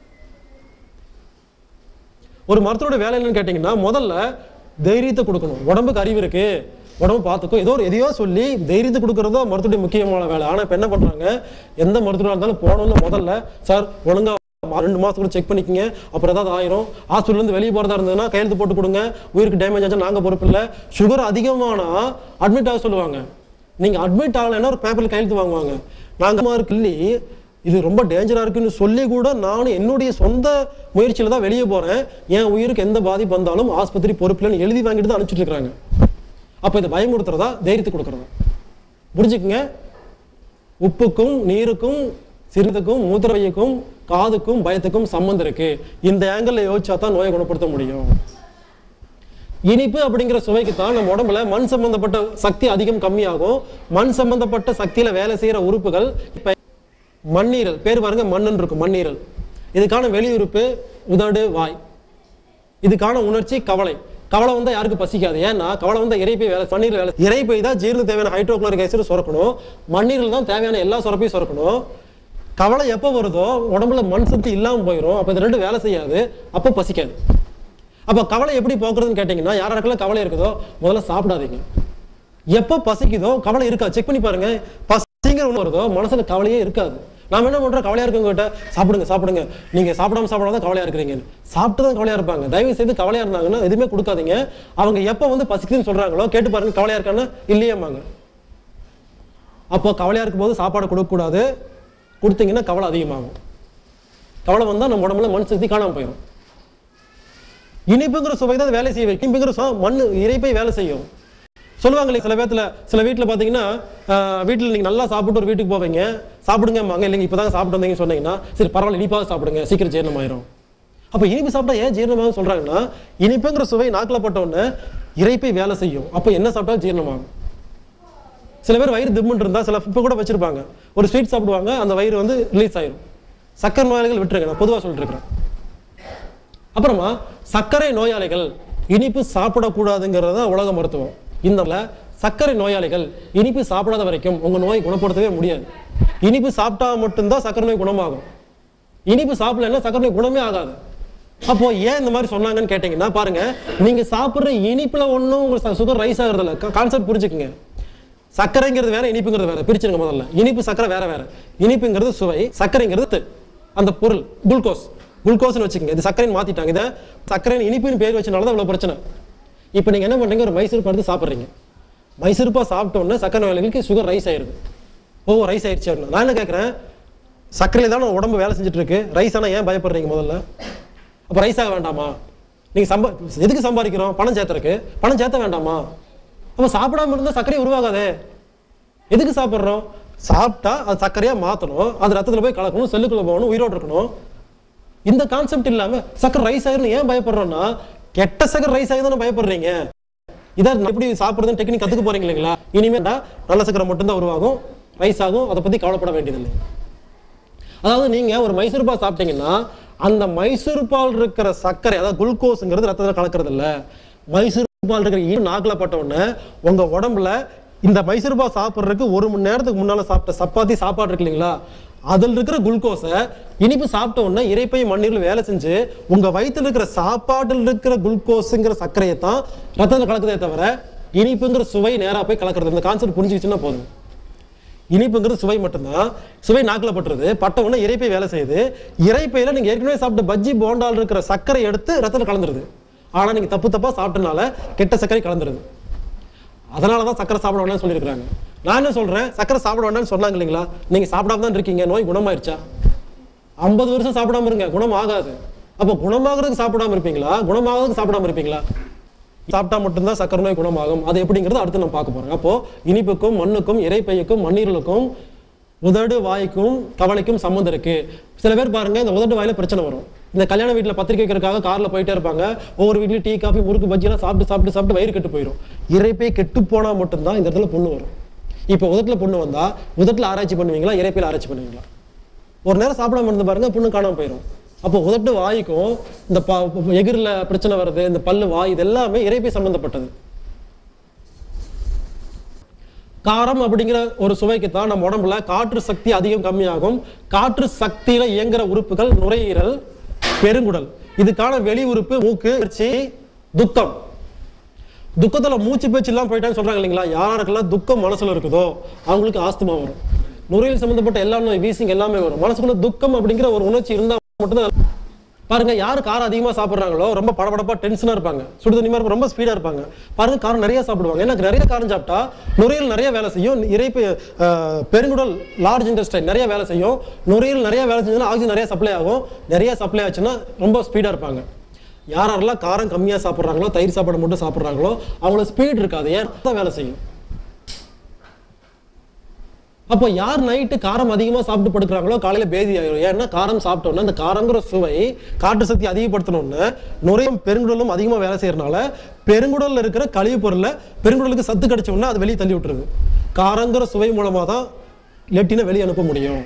ஒரு மருத்துவருடைய வேலை என்னன்னு கேட்டிங்கன்னா முதல்ல தைரியத்தை கொடுக்கணும் உடம்புக்கு அறிவு இருக்கு உடம்பு பார்த்துக்கோ ஏதோ ஒரு எதையோ சொல்லி தைரியத்தை கொடுக்கறதோ மருத்துவடைய முக்கியமான வேலை ஆனால் இப்போ என்ன பண்ணுறாங்க எந்த மருத்துவராக இருந்தாலும் போனோம்னு முதல்ல சார் ஒழுங்கா மா- ரெண்டு மாதம் கூட செக் பண்ணிக்கங்க அப்புறம் ஏதாவது ஆயிரும் ஹாஸ்பிட்டல்லேருந்து வெளியே போகிறதா இருந்ததுன்னா கையெழுத்து போட்டு கொடுங்க உயிருக்கு டேமேஜ் ஆச்சா நாங்கள் பொறுப்பு இல்லை சுகர் அதிகமானா அட்மிட் ஆக சொல்லுவாங்க நீங்கள் அட்மிட் ஆகலைன்னா ஒரு பேப்பரில் கையெழுத்து வாங்குவாங்க நாங்கள் மார்க் இல்லை இது ரொம்ப டேஞ்சரா இருக்குன்னு சொல்லி கூட நானும் என்னுடைய சொந்த முயற்சியில தான் வெளியே போறேன் என் உயிருக்கு எந்த பாதிப்பு வந்தாலும் ஆஸ்பத்திரி பொறுப்பில்லைன்னு எழுதி வாங்கிட்டு தான் அனுப்பிச்சிட்டு இருக்காங்க அப்ப இதை பயமுறுத்துறதா தைரியத்தை கொடுக்கறதா புரிஞ்சுக்குங்க உப்புக்கும் நீருக்கும் சிறுதுக்கும் மூத்திரவையுக்கும் காதுக்கும் பயத்துக்கும் சம்மந்தம் இருக்கு இந்த ஆங்கிள் யோசிச்சா தான் நோயை குணப்படுத்த முடியும் இனிப்பு அப்படிங்கிற சுவைக்கு தான் நம்ம உடம்புல மண் சம்பந்தப்பட்ட சக்தி அதிகம் கம்மியாகும் மண் சம்பந்தப்பட்ட சக்தியில வேலை செய்யற உறுப்புகள் இப்ப மண்ணீரல் பேர் பாருங்க மண்ணுன்னு இருக்கும் மண்ணீரல் இதுக்கான வெளி உறுப்பு உதடு வாய் இதுக்கான உணர்ச்சி கவலை கவலை வந்தா யாருக்கு பசிக்காது ஏன்னா கவலை வந்தா இறைப்பை வேலை மண்ணீரல் வேலை இறைப்பை தான் ஜீரண தேவையான ஹைட்ரோகுளோரிக் ஆசிட் சுரக்கணும் மண்ணீரல் தான் தேவையான எல்லா சுரப்பையும் சுரக்கணும் கவலை எப்போ வருதோ உடம்புல மண் சக்தி இல்லாமல் போயிடும் அப்போ இது ரெண்டு வேலை செய்யாது அப்போ பசிக்காது அப்போ கவலை எப்படி போக்குறதுன்னு கேட்டிங்கன்னா யார் யாருக்கெல்லாம் கவலை இருக்குதோ முதல்ல சாப்பிடாதீங்க எப்போ பசிக்குதோ கவலை இருக்கா செக் பண்ணி பாருங்க பசிங்கிற ஒன்று வருதோ மனசுல கவலையே இருக்காது நாம என்ன பண்றோம் கவலையா இருக்கவங்க கிட்ட சாப்பிடுங்க சாப்பிடுங்க நீங்க சாப்பிடாம சாப்பிடாம தான் கவலையா இருக்கிறீங்கன்னு சாப்பிட்டு தான் கவலையா இருப்பாங்க தயவு செய்து கவலையா இருந்தாங்கன்னா எதுவுமே கொடுக்காதீங்க அவங்க எப்போ வந்து பசிக்குதுன்னு சொல்றாங்களோ கேட்டு பாருங்க கவலையா இருக்கான்னு இல்லையேம்பாங்க அப்போ கவலையா இருக்கும்போது சாப்பாடு கொடுக்கக்கூடாது கொடுத்தீங்கன்னா கவலை அதிகமாகும் கவலை வந்தா நம்ம உடம்புல மண் சக்தி காணாம போயிடும் இனிப்புங்கிற சுவை தான் வேலை செய்ய வைக்கும் இனிப்புங்கிற சுவை மண் இறைப்பை வேலை செய்யும் சொல்லுவாங்க இல்லையா சில பேர்த்துல சில வீட்டில் பார்த்தீங்கன்னா வீட்டில் நீங்கள் நல்லா சாப்பிட்டு ஒரு வீட்டுக்கு போவீங்க சாப்பிடுங்கம்மாங்க இல்லைங்க இப்போ தான் சாப்பிட்டு வந்தீங்கன்னு சொன்னீங்கன்னா சரி பரவாயில்ல இனிப்பாக சாப்பிடுங்க சீக்கிரம் ஜீரணமாயிரும் அப்போ இனிப்பு சாப்பிட்டா ஏன் ஜீரணமாகும் சொல்றாங்கன்னா இனிப்புங்கிற சுவை நாக்கில் பட்ட உடனே இறைப்பை வேலை செய்யும் அப்போ என்ன சாப்பிட்டாலும் ஜீரணமாகும் சில பேர் வயிறு திம்முன்னு இருந்தா சில இப்போ கூட வச்சிருப்பாங்க ஒரு ஸ்வீட் சாப்பிடுவாங்க அந்த வயிறு வந்து ரிலீஸ் ஆயிரும் சக்கரை நோயாளிகள் விட்டுருங்க நான் பொதுவாக சொல்லிட்டு இருக்கிறேன் அப்புறமா சர்க்கரை நோயாளிகள் இனிப்பு சாப்பிடக்கூடாதுங்கிறது தான் உலக மருத்துவம் இந்த சர்க்கரை நோயாளிகள் இனிப்பு சாப்பிடாத வரைக்கும் உங்க நோயை குணப்படுத்தவே முடியாது இனிப்பு சாப்பிட்டா மட்டும்தான் சர்க்கரை நோய் குணமாகும் இனிப்பு சாப்பிடலைன்னா சர்க்கரை நோய் குணமே ஆகாது அப்போ ஏன் இந்த மாதிரி சொன்னாங்கன்னு கேட்டீங்கன்னா பாருங்க நீங்க சாப்பிடுற இனிப்புல ஒன்றும் உங்க சுகர் ரைஸ் ஆகுறது இல்லை கான்செப்ட் புரிஞ்சுக்குங்க சர்க்கரைங்கிறது வேற இனிப்புங்கிறது வேற பிரிச்சிருங்க முதல்ல இனிப்பு சர்க்கரை வேற வேற இனிப்புங்கிறது சுவை சர்க்கரைங்கிறது து- அந்த பொருள் குளுக்கோஸ் குளுக்கோஸ்னு வச்சுக்கோங்க இது சர்க்கரைன்னு மாத்திட்டாங்க இதை சர்க்கரைன்னு இனிப்புன்னு பேர் வச்சனால தான் இவ்வளவு பிரச்சனை இப்போ நீங்க என்ன பண்றீங்க ஒரு மைசூர் பருத்து சாப்பிட்றீங்க மைசூர்பா சாப்பிட்ட உடனே சக்கரை நோயாளிகளுக்கு சுகர் ரைஸ் ஆயிருது ஓ ரைஸ் ஆயிடுச்சு அப்படின்னா நான் என்ன கேட்குறேன் சர்க்கரையில் தான் உடம்பு வேலை செஞ்சுட்டு இருக்கு ரைஸ் ஆனால் ஏன் பயப்படுறீங்க முதல்ல அப்போ ரைஸ் ஆக வேண்டாமா நீங்கள் சம்பா எதுக்கு சம்பாதிக்கிறோம் பணம் சேர்த்துறக்கு பணம் சேர்த்த வேண்டாமா அப்போ சாப்பிடாம இருந்தால் சர்க்கரை உருவாகாதே எதுக்கு சாப்பிட்றோம் சாப்பிட்டா அது சர்க்கரையாக மாற்றணும் அது ரத்தத்தில் போய் கலக்கணும் செல்லுக்குள்ள போகணும் உயிரோடு இருக்கணும் இந்த கான்செப்ட் இல்லாமல் சக்கரை ரைஸ் ஆகிருன்னு ஏன் பயப்படுறோம்னா கெட்ட சக்கரை ரைஸ் ஆகி தானே பயப்படுறீங்க இதான் எப்படி சாப்பிட்றதுன்னு டெக்னிக் கற்றுக்க போறீங்க இல்லைங்களா இனிமேல் நல்ல சக்கரை மட்டும்தான் உருவாகும் ரைஸ் ஆகும் அதை பற்றி கவலைப்பட வேண்டியதில்லை அதாவது நீங்க ஒரு மைசூர் பால் சாப்பிட்டீங்கன்னா அந்த மைசூர் பால் இருக்கிற சர்க்கரை அதாவது குளுக்கோஸ்ங்கிறது ரத்தத்தில் கலக்கிறது இல்ல மைசூர் பால் இருக்கிற ஈ நாக்கில் பட்ட உடனே உங்க உடம்புல இந்த மைசூர் பால் சாப்பிட்றதுக்கு ஒரு மணி நேரத்துக்கு முன்னால சாப்பிட்ட சப்பாத்தி சாப்பாடு இருக்கு இல்லைங்களா அதில் இருக்கிற குளுக்கோஸை இனிப்பு சாப்பிட்ட உடனே இறைப்பை மண்ணீரில் வேலை செஞ்சு உங்க வயித்துல இருக்கிற சாப்பாட்டில் இருக்கிற குளுக்கோஸுங்கிற சர்க்கரையை தான் ரத்தத்தில் கலக்குதே தவிர இனிப்புங்கிற சுவை நேரா போய் கலக்கிறது இந்த கான்செப்ட் புரிஞ்சுக்கிச்சுன்னா போதும் இனிப்புங்கிறது சுவை மட்டும்தான் சுவை நாக்கில் பட்டுறது பட்ட உடனே இறைப்பை வேலை செய்யுது இறைப்பையில நீங்க ஏற்கனவே சாப்பிட்ட பஜ்ஜி போண்டால் இருக்கிற சர்க்கரை எடுத்து ரத்தத்தில் கலந்துருது ஆனா நீங்க தப்பு தப்பா சாப்பிட்டனால கெட்ட சர்க்கரை கலந்துருது அதனால தான் சக்கரை சாப்பிட வேண்டாம்னு சொல்லியிருக்காங்க நான் என்ன சொல்றேன் சக்கரை சாப்பிட வேண்டாம்னு சொன்னாங்க இல்லைங்களா நீங்க சாப்பிடாம தான் இருக்கீங்க நோய் குணமாயிருச்சா ஐம்பது வருஷம் சாப்பிடாம இருங்க குணம் ஆகாது அப்போ குணமாகறதுக்கு சாப்பிடாம இருப்பீங்களா குணமாகறதுக்கு சாப்பிடாம இருப்பீங்களா சாப்பிட்டா மட்டும்தான் சக்கரை நோய் குணமாகும் அது எப்படிங்கிறது அடுத்து நம்ம பார்க்க போறோம் அப்போ இனிப்புக்கும் மண்ணுக்கும் இறைப்பையுக்கும் மண்ணீரலுக்கும் உதடு வாய்க்கும் கவலைக்கும் சம்மந்தம் இருக்கு சில பேர் பாருங்க இந்த உதடு வாயில பிரச்சனை வரும் இந்த கல்யாண வீட்டில் பத்திரிக்கை வைக்கிறதுக்காக கார்ல போயிட்டே இருப்பாங்க ஒவ்வொரு வீட்லயும் டீ காஃபி முறுக்கு பஜ்ஜிலாம் சாப்பிட்டு சாப்பிட்டு சாப்பிட்டு வயிறு கெட்டு போயிடும் இறைப்பை கெட்டு போனா மட்டும்தான் இந்த இடத்துல புண்ணு வரும் இப்போ உதட்டுல புண்ணு வந்தா உதட்டுல ஆராய்ச்சி பண்ணுவீங்களா இறைப்பையில ஆராய்ச்சி பண்ணுவீங்களா ஒரு நேரம் சாப்பிடாம இருந்து பாருங்க புண்ணு காணாம போயிடும் அப்போ உதட்டு வாய்க்கும் இந்த ப எகிரில் பிரச்சனை வருது இந்த பல்லு வாய் இது எல்லாமே இறைப்பை சம்பந்தப்பட்டது காரம் அப்படிங்கிற ஒரு சுவைக்கு தான் நம்ம உடம்புல காற்று சக்தி அதிகம் கம்மியாகும் காற்று சக்தியில இயங்குற உறுப்புகள் நுரையீரல் பெருங்குடல் இதுக்கான வெளி உறுப்பு மூக்கு உணர்ச்சி, துக்கம் துக்கத்துல மூச்சு பேச்சு எல்லாம் போயிட்டான்னு சொல்றாங்க இல்லைங்களா யாருக்கெல்லாம் துக்கம் மனசுல இருக்குதோ அவங்களுக்கு ஆஸ்துமா வரும் நுரையீரல் சம்பந்தப்பட்ட எல்லா நோய் வீசிங் எல்லாமே வரும் மனசுக்குள்ள துக்கம் அப்படிங்கிற ஒரு உணர்ச்சி இருந்தா மட்டும்தான் பாருங்க யார் காரம் அதிகமா சாப்பிடுறாங்களோ ரொம்ப படபடப்பா டென்ஷனா இருப்பாங்க சுடுதண்ணிமா இருப்பாங்க ரொம்ப ஸ்பீடா இருப்பாங்க பாருங்க காரம் நிறைய சாப்பிடுவாங்க ஏன்னா நிறைய காரம் சாப்பிட்டா நுரையீரல் நிறைய வேலை செய்யும் இறைப்பு அஹ், பெருங்குடல் லார்ஜ் இன்டெஸ்டைன் நிறைய வேலை செய்யும் நுரையீரல் நிறைய வேலை செஞ்சதுன்னா ஆக்சிஜன் நிறைய சப்ளை ஆகும் நிறைய சப்ளை ஆச்சுன்னா ரொம்ப ஸ்பீடா இருப்பாங்க யார் யாரெல்லாம் காரம் கம்மியா சாப்பிடுறாங்களோ தயிர் சாப்பாடு மட்டும் சாப்பிடுறாங்களோ அவங்களுக்கு ஸ்பீட் இருக்காது ஏன் தான் வேலை செய்யும் அப்போ யார் நைட்டு காரம் அதிகமாக சாப்பிட்டு படுக்கிறாங்களோ காலையில பேதி ஆயிரும் ஏன்னா காரம் சாப்பிட்டோன்னா அந்த காரங்கிற சுவை காற்று சக்தி அதிகப்படுத்தணும்னு நுரையும் பெருங்குடலும் அதிகமாக வேலை செய்யறனால பெருங்குடல்ல இருக்கிற கழிவு பொருளை பெருங்குடலுக்கு சத்து கிடைச்ச உடனே அது வெளியே தள்ளி விட்டுருது காரங்கிற சுவை மூலமாக தான் லெட்டினை வெளியே அனுப்ப முடியும்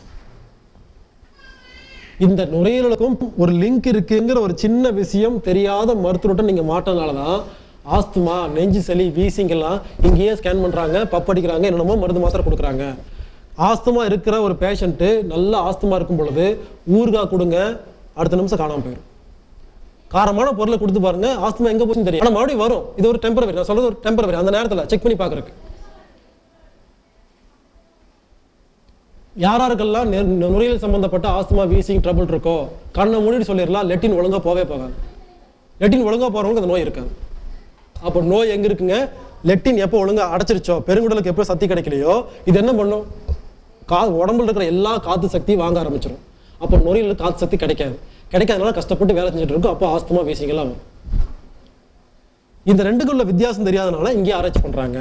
இந்த நுரையீரலுக்கும் ஒரு லிங்க் இருக்குங்கிற ஒரு சின்ன விஷயம் தெரியாத மருத்துவர்கிட்ட நீங்க மாட்டனால தான் ஆஸ்துமா நெஞ்சு சளி வீசிங் எல்லாம் இங்கேயே ஸ்கேன் பண்றாங்க பப்படிக்கிறாங்க என்னென்னமோ மருந்து மாத்திரை கொடுக்குறாங்க ஆஸ்துமா இருக்கிற ஒரு பேஷண்ட்டு நல்ல ஆஸ்துமா இருக்கும் பொழுது ஊறுகாய் கொடுங்க அடுத்த நிமிஷம் காணாம போயிடும் காரமான பொருளை கொடுத்து பாருங்க ஆஸ்துமா எங்க போச்சுன்னு தெரியும் ஆனா மறுபடியும் வரும் இது ஒரு டெம்பரவரி நான் சொல்றது ஒரு டெம்பரவரி அந்த நேரத்துல செக் பண்ணி பார்க்கறதுக்கு யார் யாருக்கெல்லாம் நெ- நுரையீரல் சம்பந்தப்பட்ட ஆஸ்துமா வீசிங் ட்ரபிள் இருக்கோ கண்ணை மூடிட்டு சொல்லிடலாம் லெட்டின் ஒழுங்கா போவே போகாது லெட்டின் ஒழுங்கா போறவங்களுக்கு அந்த நோய் இருக்காது அப்போ நோய் எங்க இருக்குங்க லெட்டின் எப்போ ஒழுங்கா அடைச்சிருச்சோ பெருங்குடலுக்கு எப்போ சக்தி கிடைக்கலையோ இது என்ன பண்ணும் கா உடம்புல இருக்கிற எல்லா காத்து சக்தியும் வாங்க ஆரம்பிச்சிடும் அப்போ நுரையீரலுக்கு காத்து சக்தி கிடைக்காது கிடைக்காதனால கஷ்டப்பட்டு வேலை செஞ்சுட்டு இருக்கும் அப்போ ஆஸ்துமா வீசிங் எல்லாம் வரும் இந்த ரெண்டுக்குள்ள வித்தியாசம் தெரியாதனால இங்கே ஆராய்ச்சி பண்றாங்க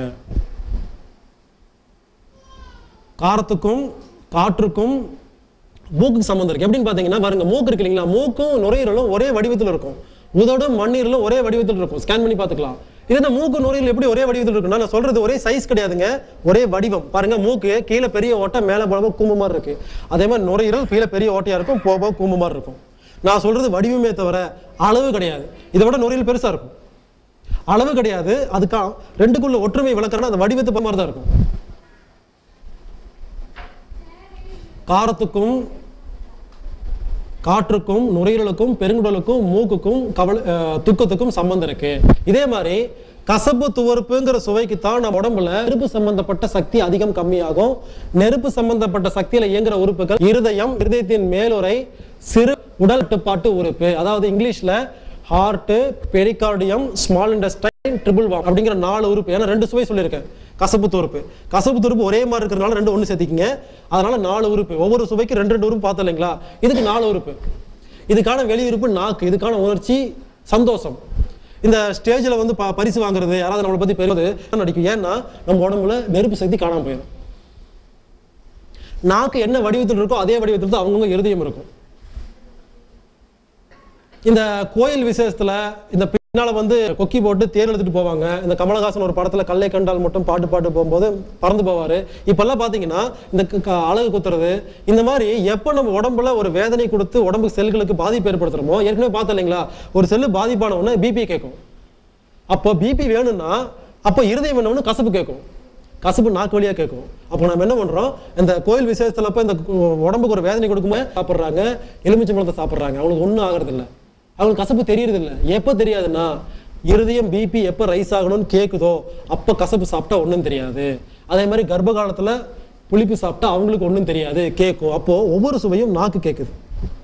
காரத்துக்கும் காற்றுக்கும் மூக்குக்கு சம்மந்தம் இருக்கு எப்படின்னு பாத்தீங்கன்னா பாருங்க மூக்கு இருக்கு இல்லைங்களா மூக்கும் நுரையீரலும் ஒரே வடிவத்தில் இருக்கும் உதடும் மண்ணீரலும் ஒரே வடிவத்தில் இருக்கும் ஸ்கேன் பண்ணி பார்த்துக்கலாம் இது என்ன மூக்கு நுரையீரல் எப்படி ஒரே வடிவத்தில் இருக்குன்னா நான் சொல்றது ஒரே சைஸ் கிடையாதுங்க ஒரே வடிவம் பாருங்க மூக்கு கீழே பெரிய ஓட்டை மேலே போக கூம்பு மாதிரி இருக்கு அதே மாதிரி நுரையீரல் கீழே பெரிய ஓட்டையா இருக்கும் போக போக கூம்பு மாதிரி இருக்கும் நான் சொல்றது வடிவமே தவிர அளவு கிடையாது இதை விட நுரையீரல் பெருசா இருக்கும் அளவு கிடையாது அதுக்கா ரெண்டுக்குள்ள ஒற்றுமை விளக்குறேன்னா அந்த வடிவத்தை மாதிரி தான் இருக்கும் காரத்துக்கும் காற்றுக்கும் நுரையீரலுக்கும் பெருங்குடலுக்கும் மூக்குக்கும் கவலை அஹ், துக்கத்துக்கும் சம்பந்தம் இருக்கு இதே மாதிரி கசப்பு துவர்ப்புங்கிற சுவைக்கு தான் நம்ம உடம்புல நெருப்பு சம்பந்தப்பட்ட சக்தி அதிகம் கம்மியாகும் நெருப்பு சம்பந்தப்பட்ட சக்தியில இயங்குற உறுப்புகள் இருதயம் இருதயத்தின் மேலுறை சிறு உடல் கட்டுப்பாட்டு உறுப்பு அதாவது இங்கிலீஷ்ல heart pericardium small intestine triple warm அப்படிங்கிற நாலு உறுப்பு ஏன்னா ரெண்டு சுவை சொல்லியிருக்கேன் கசப்பு துருப்பு கசப்பு துருப்பு ஒரே மாதிரி இருக்கிறனால ரெண்டு ஒன்று சேர்த்திக்கிங்க அதனால நாலு உறுப்பு ஒவ்வொரு சுவைக்கு ரெண்டு ரெண்டு உறுப்பு பார்த்தோம் இல்லைங்களா இதுக்கு நாலு உறுப்பு இதுக்கான வெளி உறுப்பு நாக்கு இதுக்கான உணர்ச்சி சந்தோஷம் இந்த ஸ்டேஜில் வந்து ப பரிசு வாங்குறது யாராவது நம்மளை பற்றி பெறுவது நடிக்கும் ஏன்னா நம்ம உடம்புல நெருப்பு சக்தி காணாமல் போயிடும் நாக்கு என்ன வடிவத்தில் இருக்கோ அதே வடிவத்தில் தான் அவங்கவுங்க இருதயம் இருக்கும் இந்த கோயில் விசேஷத்துல இந்த பின்னால வந்து கொக்கி போட்டு தேர் எடுத்துட்டு போவாங்க இந்த கமலஹாசன் ஒரு படத்துல கல்லை கண்டால் மட்டும் பாட்டு பாட்டு போகும்போது பறந்து போவாரு இப்பெல்லாம் பாத்தீங்கன்னா இந்த க- க- அழகு குத்துறது இந்த மாதிரி எப்போ நம்ம உடம்புல ஒரு வேதனை கொடுத்து உடம்பு செல்களுக்கு பாதிப்பு ஏற்படுத்துறோமோ ஏற்கனவே பார்த்தோம் இல்லைங்களா ஒரு செல்லு பாதிப்பான உடனே பிபி கேட்கும் அப்போ பிபி வேணும்னா அப்போ இருதயம் வேணும்னு கசப்பு கேட்கும் கசப்பு நாக்கு வழியா கேட்கும் அப்போ நம்ம என்ன பண்றோம் இந்த கோயில் விசேஷத்துல போய் இந்த கு- உடம்புக்கு ஒரு வேதனை கொடுக்கும்போது சாப்பிட்றாங்க எலுமிச்சம்பழத்தை சாப்பிட்றாங்க அவங்களுக்கு ஒன்றும் ஆகிறது இல்ல அவங்களுக்கு கசப்பு தெரியறது இல்ல எப்போ தெரியாதுன்னா இருதயம் பிபி எப்போ ரைஸ் ஆகணும்னு கேட்குதோ அப்போ கசப்பு சாப்பிட்டா ஒன்றும் தெரியாது அதே மாதிரி கர்ப்ப காலத்துல புளிப்பு சாப்பிட்டா அவங்களுக்கு ஒன்றும் தெரியாது கேட்கும் அப்போ ஒவ்வொரு சுவையும் நாக்கு கேட்குது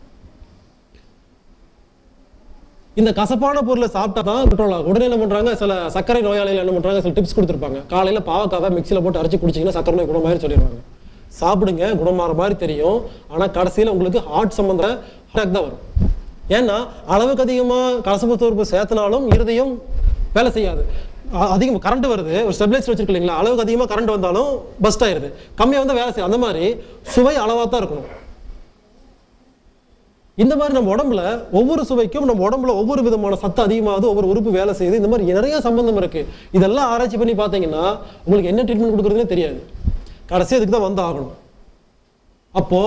இந்த கசப்பான பொருளை சாப்பிட்டா தான் கண்ட்ரோல் ஆகும் உடனே என்ன பண்றாங்க சில சர்க்கரை நோயாளிகள் என்ன பண்றாங்க சில டிப்ஸ் கொடுத்துருப்பாங்க காலையில பாவக்காவை மிக்சியில் போட்டு அரைச்சு குடிச்சீங்கன்னா சர்க்கரை நோய் குணமாயிரு சொல்லிடுவாங்க சாப்பிடுங்க குணமாற மாதிரி தெரியும் ஆனா கடைசியில உங்களுக்கு ஹார்ட் சம்பந்த அட்டாக் தான் வரும் ஏன்னா அளவுக்கு அதிகமா கசப்பு தோற்பு சேர்த்தனாலும் இருதயம் வேலை செய்யாது அ- அதிகம் கரண்ட் வருது ஒரு ஸ்டெபிலைசர் வச்சிருக்கு இல்லைங்களா அளவுக்கு அதிகமா கரண்ட் வந்தாலும் பஸ்ட் ஆயிருது கம்மியா வந்தா வேலை செய்யும் அந்த மாதிரி சுவை அளவா தான் இருக்கணும் இந்த மாதிரி நம்ம உடம்புல ஒவ்வொரு சுவைக்கும் நம்ம உடம்புல ஒவ்வொரு விதமான சத்து அதிகமாகுது ஒவ்வொரு உறுப்பு வேலை செய்யுது இந்த மாதிரி நிறைய சம்பந்தம் இருக்கு இதெல்லாம் ஆராய்ச்சி பண்ணி பார்த்தீங்கன்னா உங்களுக்கு என்ன ட்ரீட்மெண்ட் கொடுக்குறதுனே தெரியாது கடைசி அதுக்கு தான் வந்து ஆகணும் அப்போ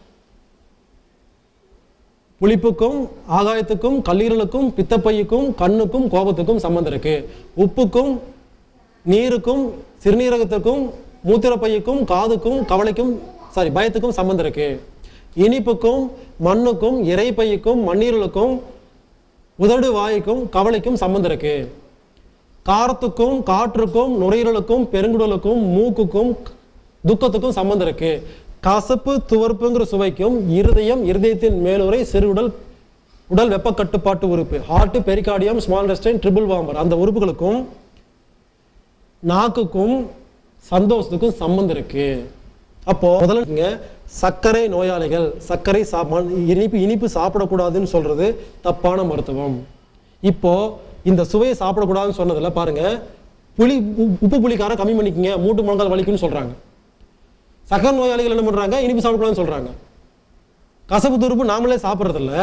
புளிப்புக்கும் ஆகாயத்துக்கும் கல்லீரலுக்கும் பித்தப்பையுக்கும் கண்ணுக்கும் கோபத்துக்கும் சம்பந்தம் இருக்கு உப்புக்கும் நீருக்கும் சிறுநீரகத்துக்கும் மூத்திரப்பையுக்கும் காதுக்கும் கவலைக்கும் சாரி பயத்துக்கும் சம்பந்தம் இருக்கு இனிப்புக்கும் மண்ணுக்கும் இறைப்பையுக்கும் மண்ணீரலுக்கும் உதடு வாய்க்கும் கவலைக்கும் சம்பந்தம் இருக்கு காரத்துக்கும் காற்றுக்கும் நுரையீரலுக்கும் பெருங்குடலுக்கும் மூக்குக்கும் துக்கத்துக்கும் சம்பந்தம் இருக்கு கசப்பு துவர்ப்புங்கிற சுவைக்கும் இருதயம் இருதயத்தின் மேலுறை சிறுகுடல் உடல் வெப்ப கட்டுப்பாட்டு உறுப்பு heart pericardium small intestine triple வாம்பர் அந்த உறுப்புகளுக்கும் நாக்குக்கும் சந்தோஷத்துக்கும் சம்பந்தம் இருக்கு அப்போ முதல்ல இங்க சர்க்கரை நோயாளிகள் சர்க்கரை சாப்பாடு இனிப்பு இனிப்பு சாப்பிடக்கூடாதுன்னு சொல்றது தப்பான மருத்துவம் இப்போ இந்த சுவையை சாப்பிடக்கூடாதுன்னு சொன்னதுல பாருங்க புளி உ- உப்பு புளிக்காரம் கம்மி பண்ணிக்கங்க மூட்டு முழங்கால் வலிக்குன்னு சொல்றாங்க சக்கரை நோயாளிகள் என்ன பண்றாங்க இனிப்பு சாப்பிடக்கூடாதுன்னு சொல்றாங்க கசப்பு துருப்பு நாமளே சாப்பிட்றதில்ல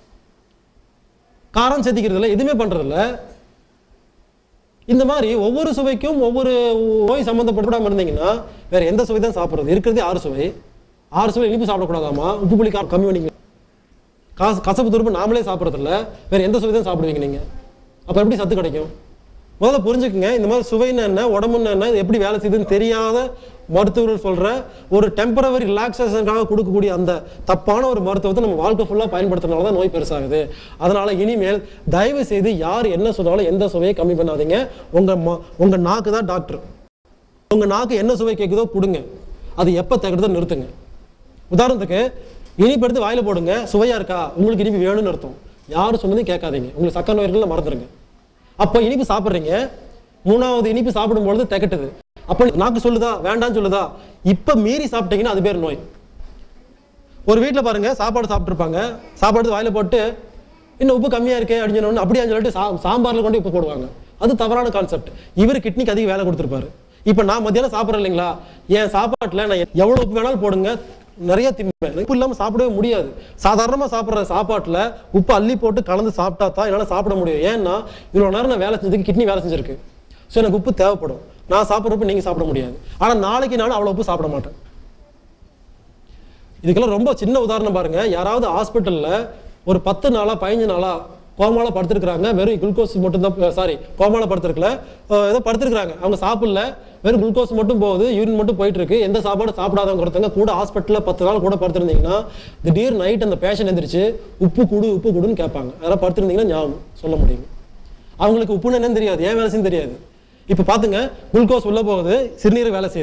காரம் சேர்த்திக்கிறது இல்ல எதுவுமே பண்றதில்ல இந்த மாதிரி ஒவ்வொரு சுவைக்கும் ஒவ்வொரு நோய் சம்மந்தப்படாம இருந்தீங்கன்னா வேற எந்த சுவை தான் சாப்பிட்றது இருக்கிறதே ஆறு சுவை ஆறு சுவை இனிப்பு சாப்பிடக்கூடாதாமா உப்பு புளி காரம் கம்மி பண்ணிக்க காசு கசப்பு துருப்பு நாமளே சாப்பிட்றதில்ல வேற எந்த சுவை தான் சாப்பிடுவீங்க நீங்க அப்ப எப்படி சத்து கிடைக்கும் முதல்ல புரிஞ்சுக்குங்க இந்த மாதிரி சுவைன்னு என்ன உடம்புன்னு என்ன இது எப்படி வேலை செய்யுதுன்னு தெரியாத மருத்துவர்கள் சொல்ற ஒரு டெம்பரவரி ரிலாக்ஸேஷனுக்காக கொடுக்கக்கூடிய அந்த தப்பான ஒரு மருத்துவத்தை நம்ம வாழ்க்கை ஃபுல்லாக பயன்படுத்துறதுனால தான் நோய் பெருசாகுது அதனால இனிமேல் தயவு செய்து யார் என்ன சொன்னாலும் எந்த சுவையை கம்மி பண்ணாதீங்க உங்க ம- உங்க நாக்கு தான் டாக்டர் உங்க நாக்கு என்ன சுவை கேட்குதோ கொடுங்க அது எப்போ தகுதோ நிறுத்துங்க உதாரணத்துக்கு இனிப்பு எடுத்து வாயில போடுங்க சுவையா இருக்கா உங்களுக்கு இனிப்பு வேணும்னு அர்த்தம் யாரும் சொன்னதையும் கேட்காதீங்க உங்களுக்கு சக்கரை நோய்களை மறந்துடுங்க அப்போ இனிப்பு சாப்பிட்றீங்க மூணாவது இனிப்பு சாப்பிடும்பொழுது திகட்டுது அப்போ நாக்கு சொல்லுதா வேண்டாம்னு சொல்லுதா இப்போ மீறி சாப்பிட்டீங்கன்னா அது பேர் நோய் ஒரு வீட்டில் பாருங்க சாப்பாடு சாப்பிட்ருப்பாங்க சாப்பாடு எடுத்து வாயில போட்டு இன்னும் உப்பு கம்மியா இருக்கே அப்படின்னு சொன்ன உடனே அப்படியான்னு சொல்லிட்டு சா சாம்பார்ல கொண்டு உப்பு போடுவாங்க அது தவறான கான்செப்ட் இவர் கிட்னிக்கு அதிக வேலை கொடுத்துருப்பாரு இப்போ நான் மத்தியானம் சாப்பிட்றேன் இல்லைங்களா என் சாப்பாட்டில் நான் எவ்வளோ உப்பு வேணாலும் போடுங்க நிறைய திம்பேன் உப்பு இல்லாமல் சாப்பிடவே முடியாது சாதாரணமாக சாப்பிட்ற சாப்பாட்டில் உப்பு அள்ளி போட்டு கலந்து சாப்பிட்டா தான் என்னால் சாப்பிட முடியும் ஏன்னா இவ்வளோ நேரம் நான் வேலை செஞ்சதுக்கு கிட்னி வேலை செஞ்சிருக்கு ஸோ எனக்கு உப்பு தேவைப்படும் நான் சாப்பிட்றப்ப நீங்கள் சாப்பிட முடியாது ஆனால் நாளைக்கு நான் அவ்வளோ உப்பு சாப்பிட மாட்டேன் இதுக்கெல்லாம் ரொம்ப சின்ன உதாரணம் பாருங்க யாராவது ஹாஸ்பிட்டல்ல ஒரு பத்து நாளா பதினஞ்சு நாளா கோமால படுத்திருக்கிறாங்க வெறும் குளுக்கோஸ் மட்டும் தான் சாரி கோமால படுத்திருக்கல அஹ் ஏதோ படுத்திருக்கிறாங்க அவங்க சாப்பிடல வெறும் குளுக்கோஸ் மட்டும் போகுது யூரின் மட்டும் போயிட்டு இருக்கு எந்த சாப்பாடு சாப்பிடாதவங்க ஒருத்தங்க கூட ஹாஸ்பிட்டல்ல பத்து நாள் கூட படுத்திருந்தீங்கன்னா திடீர் நைட் அந்த பேஷண்ட் எந்திரிச்சு உப்பு குடு உப்பு குடுன்னு கேட்பாங்க யாராவது படுத்திருந்தீங்கன்னா ஞாபகம் சொல்ல முடியும் அவங்களுக்கு உப்புன்னு என்னன்னு தெரியாது ஏன் வேலை செய்யும் தெரியாது இப்போ பாத்துங்க குளுக்கோஸ் உள்ள போகுது சிறுநீர் வேலை செய்யுது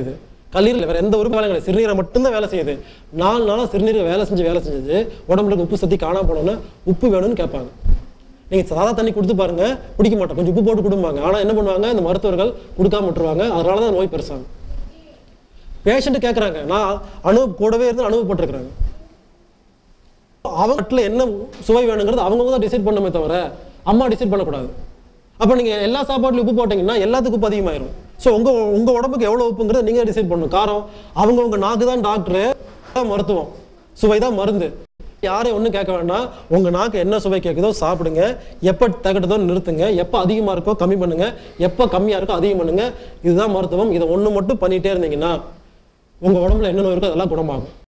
கல்லீரல் வேற எந்த உறுப்பு வேலை கிடையாது சிறுநீரை மட்டும்தான் வேலை செய்யுது நாலு நாளாக சிறுநீரை வேலை செஞ்சு வேலை செஞ்சது உடம்புல இருக்க உப்பு சக்தி காணாம போனோன்னா உப்பு வேணும்னு கேட்பாங்க நீங்கள் சாதா தண்ணி கொடுத்து பாருங்க குடிக்க மாட்டோம் கொஞ்சம் உப்பு போட்டு கொடுப்பாங்க ஆனால் என்ன பண்ணுவாங்க இந்த மருத்துவர்கள் கொடுக்காம விட்டுருவாங்க அதனால தான் நோய் பெருசாகும் பேஷண்ட் கேட்குறாங்க நான் அனுபவ கூடவே இருந்து அனுபவப்பட்டிருக்கிறாங்க அவங்க வீட்டில் என்ன சுவை வேணுங்கிறது அவங்கவுங்க தான் டிசைட் பண்ணுமே தவிர அம்மா டிசைட் பண்ணக்கூடாது அப்போ நீங்கள் எல்லா சாப்பாட்டுலையும் உப்பு போட்டிங்கன்னா எல்லாத்துக்கும் உப்பு அதிகமாயிரும் ஸோ உங்கள் உங்கள் உடம்புக்கு எவ்வளோ உப்புங்கிறத நீங்கள் டிசைட் பண்ணணும் காரம் அவங்கவுங்க நாக்கு தான் டாக்டரு தான் மருத்துவம் சுவை தான் மருந்து யாரையும் ஒன்றும் கேட்க வேண்டாம் உங்கள் நாக்கு என்ன சுவை கேட்குதோ சாப்பிடுங்க எப்போ தகட்டுதோ நிறுத்துங்க எப்போ அதிகமாக இருக்கோ கம்மி பண்ணுங்க எப்போ கம்மியாக இருக்கோ அதிகம் பண்ணுங்க இதுதான் மருத்துவம் இதை ஒன்று மட்டும் பண்ணிகிட்டே இருந்தீங்கன்னா உங்கள் உடம்புல என்ன நோய் இருக்கோ அதெல்லாம் குணமாகும்